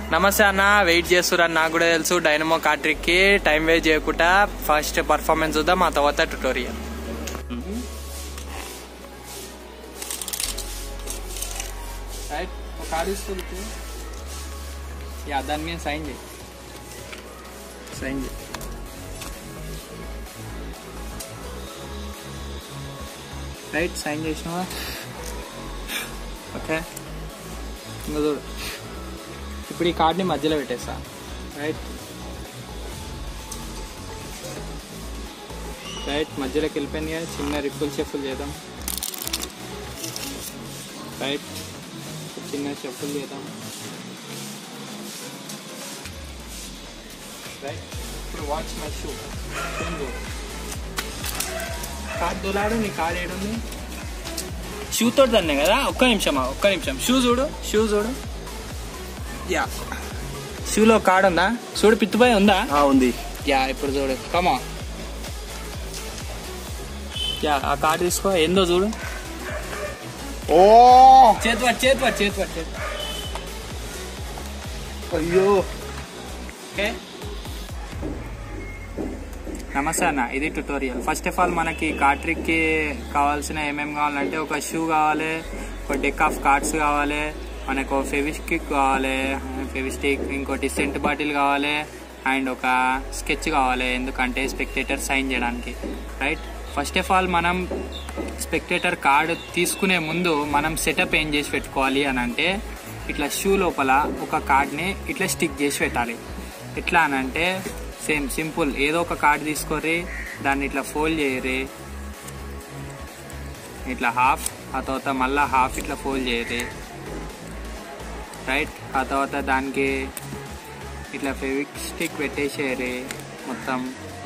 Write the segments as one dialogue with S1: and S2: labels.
S1: నమస్తే అన్న వెయిట్ చేస్తున్నారు నాకు కూడా తెలుసు డైనమో కాట్రిక్కి టైం వేస్ట్ చేయకుండా ఫస్ట్ పర్ఫార్మెన్స్ చూద్దాం ఆ తర్వాత ట్యుటోరియల్ రైట్ ఒక కార్డు తీసుకుంటే యా దాని మీద సైన్ చేయి సైన్ చేయి రైట్ సైన్ చేసినావా ఓకే ఇంకా చూడు ఇప్పుడు ఈ కార్డ్ని మధ్యలో పెట్టేస్తా రైట్ రైట్ మధ్యలోకి వెళ్ళిపోయింది కదా చిన్న రిఫుల్ షఫుల్ చేద్దాం రైట్ చిన్న షఫుల్ చేద్దాం రైట్ ఇప్పుడు వాచ్ మై షూ కార్డ్ దొలాడు నీ కార్డ్ ఏడుంది షూ తోటి దాన్నే కదా ఒక్క నిమిషమా ఒక్క నిమిషం షూ చూడు షూ చూడు యా షూలో కార్డ్ ఉందా చూడు పిత్తుబాయ్ ఉందా
S2: ఉంది
S1: యా ఇప్పుడు చూడు కమా యా ఆ కార్డు తీసుకో ఏందో చూడు
S2: ఓ
S1: చేతి పట్టు చేతి పట్టు చేతి పట్టు చేతి
S2: అయ్యో
S1: ఓకే నమస్తే అన్న ఇది ట్యుటోరియల్ ఫస్ట్ ఆఫ్ ఆల్ మనకి కార్ట్రిక్కి కావాల్సిన ఏమేమి కావాలంటే ఒక షూ కావాలి ఒక డెక్ ఆఫ్ కార్డ్స్ కావాలి మనకు ఫెవిస్టిక్ కావాలి ఫెవిస్టిక్ ఇంకోటి సెంట్ బాటిల్ కావాలి అండ్ ఒక స్కెచ్ కావాలి ఎందుకంటే స్పెక్టేటర్ సైన్ చేయడానికి రైట్ ఫస్ట్ ఆఫ్ ఆల్ మనం స్పెక్టేటర్ కార్డ్ తీసుకునే ముందు మనం సెటప్ ఏం చేసి పెట్టుకోవాలి అని అంటే ఇట్లా షూ లోపల ఒక కార్డ్ని ఇట్లా స్టిక్ చేసి పెట్టాలి ఎట్లా అని అంటే సేమ్ సింపుల్ ఏదో ఒక కార్డ్ తీసుకోర్రి దాన్ని ఇట్లా ఫోల్డ్ చేయరి ఇట్లా హాఫ్ ఆ తర్వాత మళ్ళీ హాఫ్ ఇట్లా ఫోల్డ్ చేయరి రైట్ ఆ తర్వాత దానికి ఇట్లా ఫెవిక్ స్టిక్ పెట్టేసేయరి మొత్తం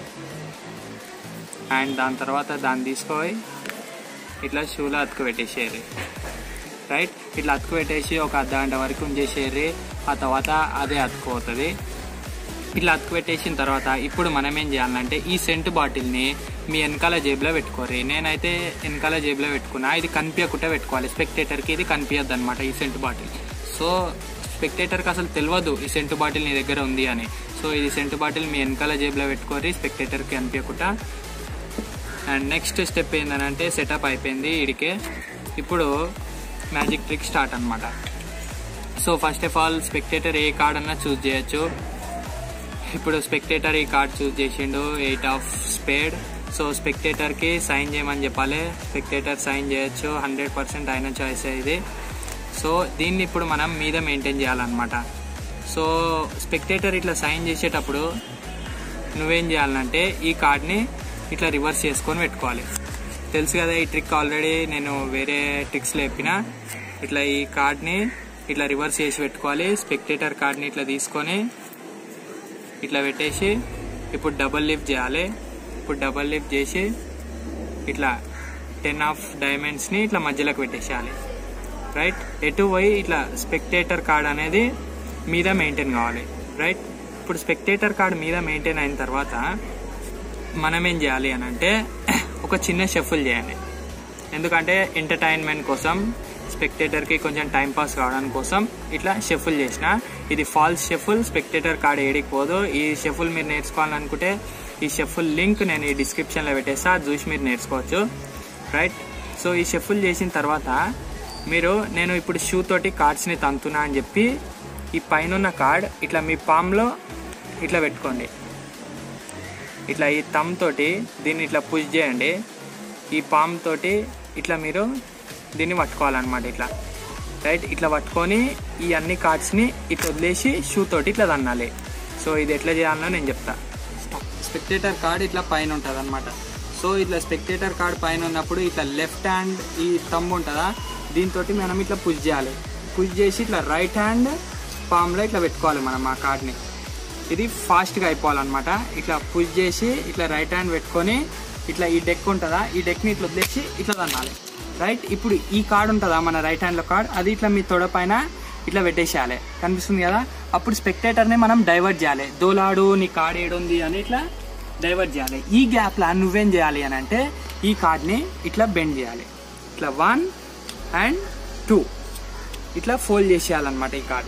S1: అండ్ దాని తర్వాత దాన్ని తీసుకొని ఇట్లా షూలో అతుకు పెట్టేసేయరి రైట్ ఇట్లా అతుకు పెట్టేసి ఒక అర్ధ గంట వరకు ఉంచేసేయరి ఆ తర్వాత అదే అతుకుపోతుంది ఇట్లా అతుకు పెట్టేసిన తర్వాత ఇప్పుడు మనం ఏం చేయాలంటే ఈ సెంట్ బాటిల్ని మీ వెనకాల జేబులో పెట్టుకోరి నేనైతే వెనకాల జేబులో పెట్టుకున్నా ఇది కనిపించకుండా పెట్టుకోవాలి స్పెక్టేటర్కి ఇది కనిపించద్దు అనమాట ఈ సెంట్ బాటిల్ సో స్పెక్టేటర్కి అసలు తెలియదు ఈ సెంట్ బాటిల్ నీ దగ్గర ఉంది అని సో ఇది సెంట్ బాటిల్ మీ వెనకాల జేబులో పెట్టుకోరి స్పెక్టేటర్కి కనిపించకుండా అండ్ నెక్స్ట్ స్టెప్ ఏంటంటే సెటప్ అయిపోయింది ఇడికే ఇప్పుడు మ్యాజిక్ ట్రిక్ స్టార్ట్ అనమాట so first of all spectator ఏ కార్డ్ అన్నా చూస్ చేయొచ్చు ఇప్పుడు స్పెక్టేటర్ ఈ కార్డ్ చూస్ చేసిండు ఎయిట్ ఆఫ్ స్పేడ్ సో స్పెక్టేటర్కి సైన్ చేయమని చెప్పాలి స్పెక్టేటర్ సైన్ చేయొచ్చు హండ్రెడ్ పర్సెంట్ అయిన చాయిస్ ఇది సో దీన్ని ఇప్పుడు మనం మీద మెయింటైన్ చేయాలన్నమాట సో స్పెక్టేటర్ ఇట్లా సైన్ చేసేటప్పుడు నువ్వేం చేయాలంటే ఈ కార్డ్ని ఇట్లా రివర్స్ చేసుకొని పెట్టుకోవాలి తెలుసు కదా ఈ ట్రిక్ ఆల్రెడీ నేను వేరే ట్రిక్స్లో చెప్పిన ఇట్లా ఈ కార్డ్ని ఇట్లా రివర్స్ చేసి పెట్టుకోవాలి స్పెక్టేటర్ కార్డ్ని ఇట్లా తీసుకొని ఇట్లా పెట్టేసి ఇప్పుడు డబల్ లిఫ్ట్ చేయాలి ఇప్పుడు డబల్ లిఫ్ట్ చేసి ఇట్లా టెన్ ఆఫ్ డైమండ్స్ని ఇట్లా మధ్యలోకి పెట్టేసేయాలి రైట్ ఎటు పోయి ఇట్లా స్పెక్టేటర్ కార్డ్ అనేది మీద మెయింటైన్ కావాలి రైట్ ఇప్పుడు స్పెక్టేటర్ కార్డ్ మీద మెయింటైన్ అయిన తర్వాత మనం ఏం చేయాలి అని అంటే ఒక చిన్న షఫుల్ చేయండి ఎందుకంటే ఎంటర్టైన్మెంట్ కోసం స్పెక్టేటర్కి కొంచెం టైం పాస్ కావడానికి కోసం ఇట్లా షఫుల్ చేసిన ఇది ఫాల్స్ షఫుల్ స్పెక్టేటర్ కార్డ్ ఏడికి పోదు ఈ షఫుల్ మీరు నేర్చుకోవాలనుకుంటే ఈ షఫుల్ లింక్ నేను ఈ డిస్క్రిప్షన్లో పెట్టేస్తా అది చూసి మీరు నేర్చుకోవచ్చు రైట్ సో ఈ షఫుల్ చేసిన తర్వాత మీరు నేను ఇప్పుడు షూ తోటి కార్డ్స్ని తంతున్నా అని చెప్పి ఈ పైన కార్డ్ ఇట్లా మీ పామ్లో ఇట్లా పెట్టుకోండి ఇట్లా ఈ తమ్ తోటి దీన్ని ఇట్లా పుష్ చేయండి ఈ పామ్ తోటి ఇట్లా మీరు దీన్ని పట్టుకోవాలన్నమాట ఇట్లా రైట్ ఇట్లా పట్టుకొని ఈ అన్ని కార్డ్స్ని ఇట్లా వదిలేసి షూ తోటి ఇట్లా తన్నాలి సో ఇది ఎట్లా చేయాలో నేను చెప్తా స్పెక్టేటర్ కార్డ్ ఇట్లా పైన ఉంటుంది అనమాట సో ఇట్లా స్పెక్టేటర్ కార్డ్ పైన ఉన్నప్పుడు ఇట్లా లెఫ్ట్ హ్యాండ్ ఈ తమ్ ఉంటుందా దీంతో మనం ఇట్లా పుష్ చేయాలి పుష్ చేసి ఇట్లా రైట్ హ్యాండ్ పామ్లో ఇట్లా పెట్టుకోవాలి మనం ఆ కార్డ్ని ఇది ఫాస్ట్గా అయిపోవాలన్నమాట ఇట్లా పుష్ చేసి ఇట్లా రైట్ హ్యాండ్ పెట్టుకొని ఇట్లా ఈ డెక్ ఉంటుందా ఈ డెక్ని ఇట్లా వదిలేసి ఇట్లా తన్నాలి రైట్ ఇప్పుడు ఈ కార్డ్ ఉంటుందా మన రైట్ హ్యాండ్లో కార్డ్ అది ఇట్లా మీ తొడ పైన ఇట్లా పెట్టేసేయాలి కనిపిస్తుంది కదా అప్పుడు స్పెక్టేటర్ని మనం డైవర్ట్ చేయాలి దోలాడు నీ కార్డ్ ఏడుంది అని ఇట్లా డైవర్ట్ చేయాలి ఈ గ్యాప్లో నువ్వేం చేయాలి అని అంటే ఈ కార్డ్ని ఇట్లా బెండ్ చేయాలి ఇట్లా వన్ అండ్ టూ ఇట్లా ఫోల్డ్ చేసేయాలన్నమాట ఈ కార్డ్ని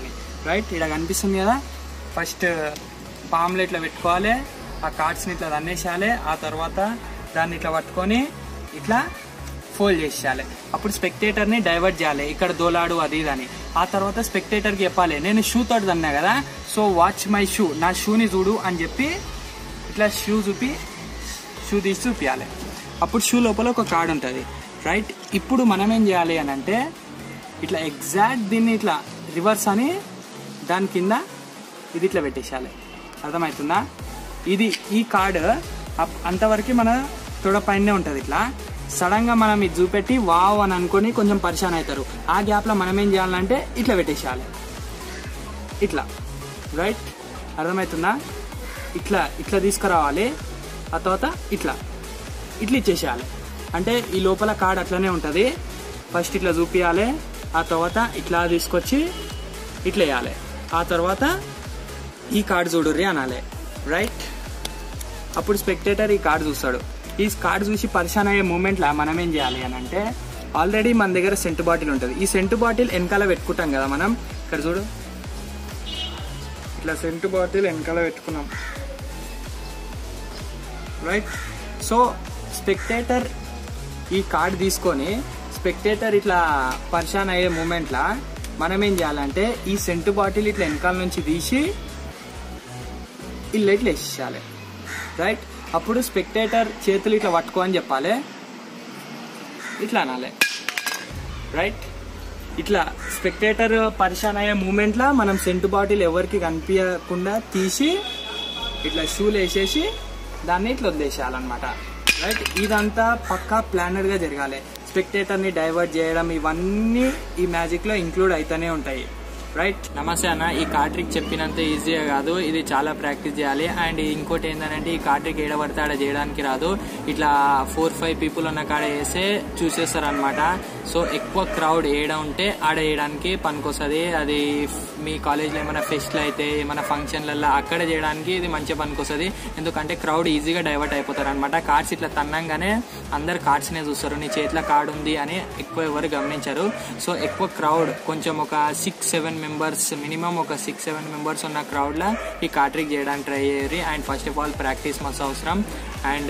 S1: రైట్ ఇక్కడ కనిపిస్తుంది కదా ఫస్ట్ పామ్లు ఇట్లా పెట్టుకోవాలి ఆ కార్డ్స్ని ఇట్లా రన్నేసేయాలి ఆ తర్వాత దాన్ని ఇట్లా పట్టుకొని ఇట్లా ఫోల్డ్ చేసేయాలి అప్పుడు స్పెక్టేటర్ని డైవర్ట్ చేయాలి ఇక్కడ దోలాడు అది ఇది అని ఆ తర్వాత స్పెక్టేటర్కి చెప్పాలి నేను షూ తోటి అన్నా కదా సో వాచ్ మై షూ నా షూని చూడు అని చెప్పి ఇట్లా షూ చూపి షూ తీసి చూపించాలి అప్పుడు షూ లోపల ఒక కార్డ్ ఉంటుంది రైట్ ఇప్పుడు మనం ఏం చేయాలి అని అంటే ఇట్లా ఎగ్జాక్ట్ దీన్ని ఇట్లా రివర్స్ అని దాని కింద ఇది ఇట్లా పెట్టేసేయాలి అర్థమవుతుందా ఇది ఈ కార్డ్ అప్- అంతవరకు మన తొడ పైనే ఉంటుంది ఇట్లా సడన్ గా మనం ఇది చూపెట్టి వావ్ అని అనుకొని కొంచెం పరిశాన్ అవుతారు ఆ గ్యాప్ లో మనం ఏం చేయాలంటే ఇట్లా పెట్టేసేయాలి ఇట్లా రైట్ అర్థమవుతుందా ఇట్లా ఇట్లా తీసుకురావాలి ఆ తర్వాత ఇట్లా ఇట్లా ఇచ్చేసేయాలి అంటే ఈ లోపల కార్డ్ అట్లనే ఉంటుంది ఫస్ట్ ఇట్లా చూపించాలి ఆ తర్వాత ఇట్లా తీసుకొచ్చి ఇట్లా వేయాలి ఆ తర్వాత ఈ కార్డ్ చూడుర్రి అనాలి రైట్ అప్పుడు స్పెక్టేటర్ ఈ కార్డ్ చూస్తాడు ఈ కార్డ్ చూసి పరిశాన్ అయ్యే మూమెంట్లో మనం ఏం చేయాలి అని అంటే ఆల్రెడీ మన దగ్గర సెంటు బాటిల్ ఉంటుంది ఈ సెంటు బాటిల్ వెనకాల పెట్టుకుంటాం కదా మనం ఇక్కడ చూడు ఇట్లా సెంటు బాటిల్ వెనకాల పెట్టుకున్నాం రైట్ సో స్పెక్టేటర్ ఈ కార్డ్ తీసుకొని స్పెక్టేటర్ ఇట్లా పరిశాన్ అయ్యే మూమెంట్లా మనం ఏం చేయాలంటే ఈ సెంటు బాటిల్ ఇట్లా వెనకాల నుంచి తీసి ఇల్లు ఇట్లా వేసేయాలి రైట్ అప్పుడు స్పెక్టేటర్ చేతులు ఇట్లా పట్టుకో అని చెప్పాలి ఇట్లా అనాలి రైట్ ఇట్లా స్పెక్టేటర్ పరిశాన్ అయ్యే మూమెంట్లో మనం సెంటు బాటిల్ ఎవరికి కనిపించకుండా తీసి ఇట్లా షూలు వేసేసి దాన్ని ఇట్లా వదిలేసేయాలన్నమాట రైట్ ఇదంతా పక్కా ప్లానర్ గా జరగాలి స్పెక్టేటర్ ని డైవర్ట్ చేయడం ఇవన్నీ ఈ మ్యాజిక్ లో ఇంక్లూడ్ అయితేనే ఉంటాయి రైట్ నమస్తే అన్న ఈ కార్ట్రిక్ చెప్పినంత ఈజీగా కాదు ఇది చాలా ప్రాక్టీస్ చేయాలి అండ్ ఇంకోటి ఏంటంటే ఈ కార్ట్రిక్ ఏడ పడితే ఆడ చేయడానికి రాదు ఇట్లా ఫోర్ ఫైవ్ పీపుల్ ఉన్న కాడ వేస్తే చూసేస్తారు అనమాట సో ఎక్కువ క్రౌడ్ ఏడ ఉంటే ఆడ వేయడానికి పనికొస్తుంది అది మీ కాలేజ్లో ఏమైనా ఫెస్ట్లు అయితే ఏమైనా ఫంక్షన్లలో అక్కడ చేయడానికి ఇది మంచిగా పనికొస్తుంది ఎందుకంటే క్రౌడ్ ఈజీగా డైవర్ట్ అయిపోతారు అనమాట కార్డ్స్ ఇట్లా తన్నంగానే అందరు కార్డ్స్నే చూస్తారు నీ చేతిలో కార్డ్ ఉంది అని ఎక్కువ ఎవరు గమనించరు సో ఎక్కువ క్రౌడ్ కొంచెం ఒక సిక్స్ సెవెన్ మెంబర్స్ మినిమం ఒక సిక్స్ సెవెన్ మెంబర్స్ ఉన్న క్రౌడ్లో ఈ కార్ట్రిక్ చేయడానికి ట్రై చేయరు and first of all practice మస్తు అవసరం అండ్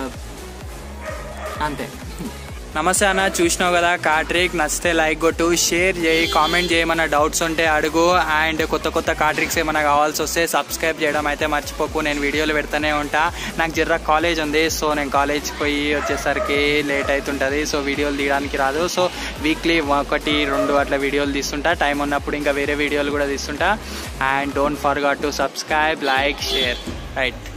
S1: అంతే నమస్తే అన్న చూసినావు కదా కార్ట్రిక్ నచ్చితే లైక్ కొట్టు షేర్ చేయి కామెంట్ చేయమన్నా డౌట్స్ ఉంటే అడుగు అండ్ కొత్త కొత్త కార్ట్రిక్స్ ఏమైనా కావాల్సి వస్తే సబ్స్క్రైబ్ చేయడం అయితే మర్చిపోకు నేను వీడియోలు పెడతానే ఉంటా నాకు జర్ర కాలేజ్ ఉంది సో నేను కాలేజ్కి పోయి వచ్చేసరికి లేట్ అవుతుంటుంది సో వీడియోలు తీయడానికి రాదు సో వీక్లీ ఒకటి రెండు అట్లా వీడియోలు తీస్తుంటా టైం ఉన్నప్పుడు ఇంకా వేరే వీడియోలు కూడా తీస్తుంటా and don't forgot to subscribe like share right